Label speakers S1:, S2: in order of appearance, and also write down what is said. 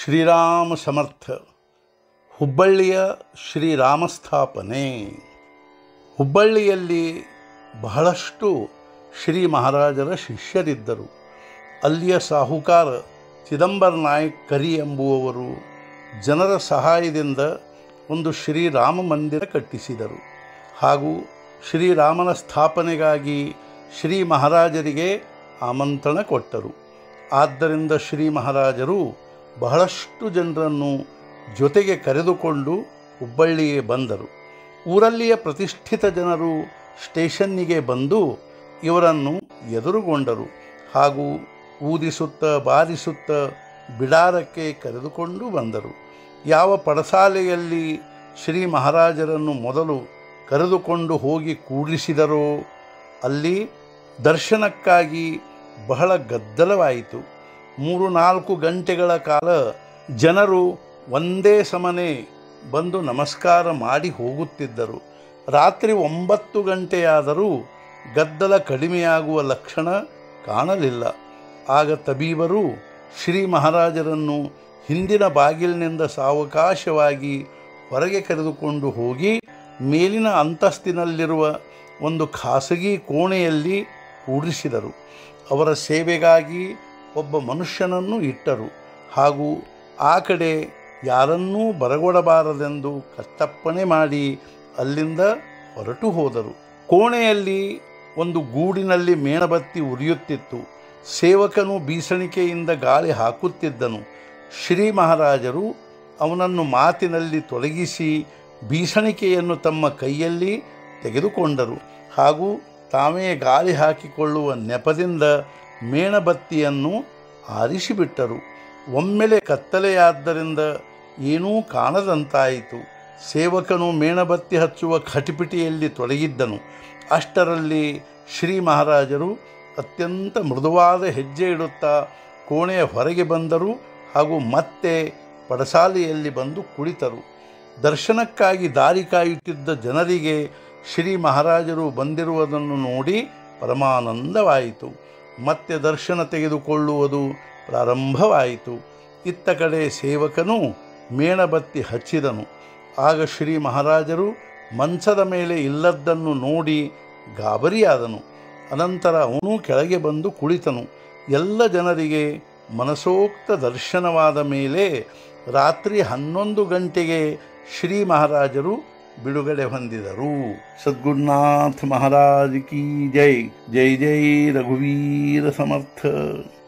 S1: ಶ್ರೀರಾಮ ಸಮರ್ಥ ಹುಬ್ಬಳ್ಳಿಯ ಶ್ರೀರಾಮ ಸ್ಥಾಪನೆ ಹುಬ್ಬಳ್ಳಿಯಲ್ಲಿ ಬಹಳಷ್ಟು ಶ್ರೀ ಮಹಾರಾಜರ ಶಿಷ್ಯರಿದ್ದರು ಅಲ್ಲಿಯ ಸಾಹುಕಾರ ಚಿದಂಬರ ನಾಯಕ್ ಕರಿ ಎಂಬುವವರು ಜನರ ಸಹಾಯದಿಂದ ಒಂದು ಶ್ರೀರಾಮ ಮಂದಿರ ಕಟ್ಟಿಸಿದರು ಹಾಗೂ ಶ್ರೀರಾಮನ ಸ್ಥಾಪನೆಗಾಗಿ ಶ್ರೀ ಮಹಾರಾಜರಿಗೆ ಆಮಂತ್ರಣ ಕೊಟ್ಟರು ಆದ್ದರಿಂದ ಶ್ರೀ ಮಹಾರಾಜರು ಬಹಳಷ್ಟು ಜನರನ್ನು ಜೊತೆಗೆ ಕರೆದುಕೊಂಡು ಹುಬ್ಬಳ್ಳಿಗೆ ಬಂದರು ಊರಲ್ಲಿಯ ಪ್ರತಿಷ್ಠಿತ ಜನರು ಸ್ಟೇಷನ್ನಿಗೆ ಬಂದು ಇವರನ್ನು ಎದುರುಗೊಂಡರು ಹಾಗೂ ಊದಿಸುತ್ತ ಬಾರಿಸುತ್ತ ಬಿಡಾರಕ್ಕೆ ಕರೆದುಕೊಂಡು ಬಂದರು ಯಾವ ಪಡಸಾಲೆಯಲ್ಲಿ ಶ್ರೀ ಮಹಾರಾಜರನ್ನು ಮೊದಲು ಕರೆದುಕೊಂಡು ಹೋಗಿ ಕೂಡಿಸಿದರೋ ಅಲ್ಲಿ ದರ್ಶನಕ್ಕಾಗಿ ಬಹಳ ಗದ್ದಲವಾಯಿತು ಮೂರು ನಾಲ್ಕು ಗಂಟೆಗಳ ಕಾಲ ಜನರು ಒಂದೇ ಸಮನೆ ಬಂದು ನಮಸ್ಕಾರ ಮಾಡಿ ಹೋಗುತ್ತಿದ್ದರು ರಾತ್ರಿ ಒಂಬತ್ತು ಗಂಟೆಯಾದರೂ ಗದ್ದಲ ಕಡಿಮೆಯಾಗುವ ಲಕ್ಷಣ ಕಾಣಲಿಲ್ಲ ಆಗ ತಬೀಬರು ಶ್ರೀ ಮಹಾರಾಜರನ್ನು ಹಿಂದಿನ ಬಾಗಿಲಿನಿಂದ ಸಾವಕಾಶವಾಗಿ ಹೊರಗೆ ಕರೆದುಕೊಂಡು ಹೋಗಿ ಮೇಲಿನ ಅಂತಸ್ತಿನಲ್ಲಿರುವ ಒಂದು ಖಾಸಗಿ ಕೋಣೆಯಲ್ಲಿ ಕೂಡಿಸಿದರು ಅವರ ಸೇವೆಗಾಗಿ ಒಬ್ಬ ಮನುಷ್ಯನನ್ನು ಇಟ್ಟರು ಹಾಗೂ ಆ ಕಡೆ ಯಾರನ್ನೂ ಬರಗೊಡಬಾರದೆಂದು ಕಟ್ಟಪ್ಪಣೆ ಮಾಡಿ ಅಲ್ಲಿಂದ ಹೊರಟು ಹೋದರು ಕೋಣೆಯಲ್ಲಿ ಒಂದು ಗೂಡಿನಲ್ಲಿ ಮೇಣಬತ್ತಿ ಉರಿಯುತ್ತಿತ್ತು ಸೇವಕನು ಬೀಸಣಿಕೆಯಿಂದ ಗಾಳಿ ಹಾಕುತ್ತಿದ್ದನು ಶ್ರೀ ಮಹಾರಾಜರು ಅವನನ್ನು ಮಾತಿನಲ್ಲಿ ತೊಡಗಿಸಿ ಬೀಸಣಿಕೆಯನ್ನು ತಮ್ಮ ಕೈಯಲ್ಲಿ ತೆಗೆದುಕೊಂಡರು ಹಾಗೂ ತಾವೇ ಗಾಳಿ ಹಾಕಿಕೊಳ್ಳುವ ನೆಪದಿಂದ ಮೇಣಬತ್ತಿಯನ್ನು ಆರಿಸಿಬಿಟ್ಟರು ಒಮ್ಮೆಲೆ ಕತ್ತಲೆಯಾದ್ದರಿಂದ ಏನೂ ಕಾಣದಂತಾಯಿತು ಸೇವಕನು ಮೇಣಬತ್ತಿ ಹಚ್ಚುವ ಖಟಿಪಿಟಿಯಲ್ಲಿ ತೊಡಗಿದ್ದನು ಅಷ್ಟರಲ್ಲಿ ಶ್ರೀ ಮಹಾರಾಜರು ಅತ್ಯಂತ ಮೃದುವಾದ ಹೆಜ್ಜೆ ಇಡುತ್ತಾ ಕೋಣೆಯ ಹೊರಗೆ ಬಂದರು ಹಾಗೂ ಮತ್ತೆ ಪಡಸಾಲೆಯಲ್ಲಿ ಬಂದು ಕುಳಿತರು ದರ್ಶನಕ್ಕಾಗಿ ದಾರಿ ಕಾಯುತ್ತಿದ್ದ ಜನರಿಗೆ ಶ್ರೀ ಮಹಾರಾಜರು ಬಂದಿರುವುದನ್ನು ನೋಡಿ ಪರಮಾನಂದವಾಯಿತು ಮತ್ತೆ ದರ್ಶನ ತೆಗೆದುಕೊಳ್ಳುವುದು ಪ್ರಾರಂಭವಾಯಿತು ಇತ್ತ ಕಡೆ ಸೇವಕನು ಮೇಣಬತ್ತಿ ಹಚ್ಚಿದನು ಆಗ ಶ್ರೀ ಮಹಾರಾಜರು ಮಂಚದ ಮೇಲೆ ಇಲ್ಲದ್ದನ್ನು ನೋಡಿ ಗಾಬರಿಯಾದನು ಅನಂತರ ಅವನು ಕೆಳಗೆ ಬಂದು ಕುಳಿತನು ಎಲ್ಲ ಜನರಿಗೆ ಮನಸೋಕ್ತ ದರ್ಶನವಾದ ಮೇಲೆ ರಾತ್ರಿ ಹನ್ನೊಂದು ಗಂಟೆಗೆ ಶ್ರೀ ಮಹಾರಾಜರು ಬಿಡುಗಡೆ ಹೊಂದಿದರು ಸದ್ಗುರುನಾಥ ಮಹಾರಾಜ್ ಕಿ ಜೈ ಜೈ ಜೈ ರಘುವೀರ ಸಮರ್ಥ